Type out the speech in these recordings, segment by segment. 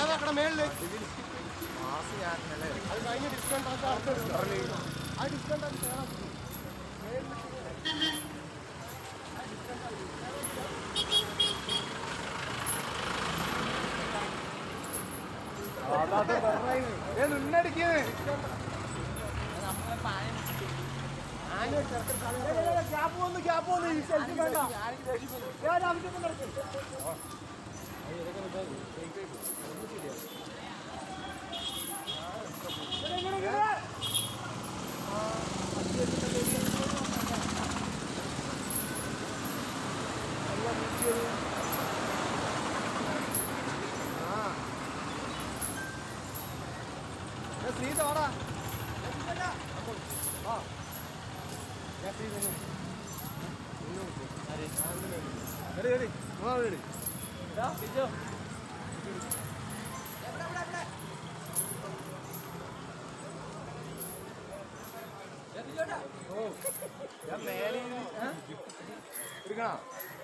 ഏതാക്കട മേളില് mass ഞാനല്ലേ അത് കഴിഞ്ഞ് ഡിസ്കൗണ്ട് ആക്കി അടുത്തെടുക്കും ആ ഡിസ്കൗണ്ട് ആക്കി കേറാം. ഗ്യാപ്പ് വന്നു ഗ്യാപ്പ് വന്നു ഈ സെൽഫി വേണ്ട ഞാൻ ആവശ്യം നടക്കും ശ്രീ തോടാ ആ ഞാൻ ശ്രീ തന്നെ എടി എടി ആ എടി ഓ ഞാൻ മേലെ എടുക്കണോ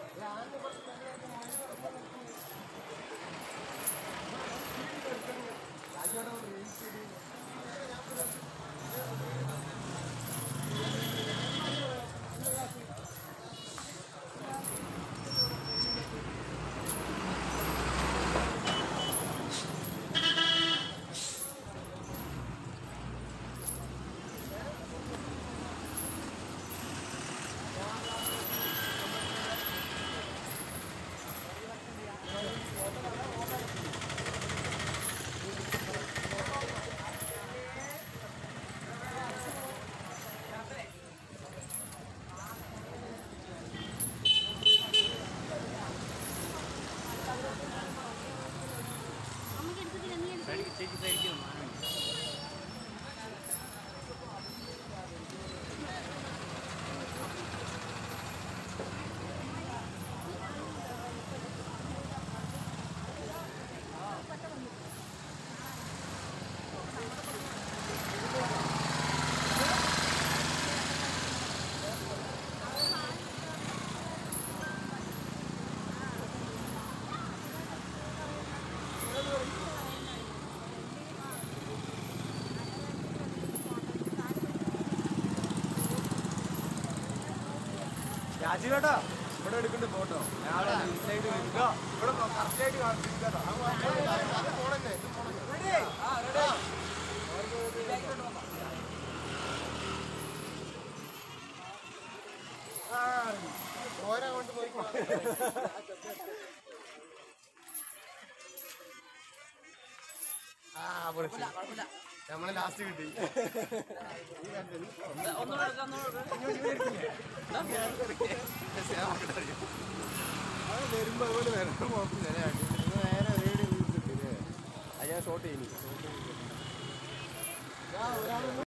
അമ്മയ്ക്ക് എടുത്തിട്ടില്ല നീ എടുത്തു രാജീവേട്ടാ ഇവിടെ എടുക്കണ്ട ഫോട്ടോ ഞാളെ ഇൻസൈഡ് വരിക ഇവിടെ കറക്റ്റ് ആയിട്ട് കാണിച്ചിരിക്കട്ടോ പോണെന്നെ ഓരോ കൊണ്ട് പോയിക്കോ ആ പൊളിച്ച് നമ്മളെ ലാസ്റ്റ് കിട്ടി അത് വരുമ്പോ അതുപോലെ വരണം കുഴപ്പമില്ല നേരെ റേഡിയോ കിട്ടില്ലേ അത് ഞാൻ ഷോട്ട് ചെയ്യുന്നു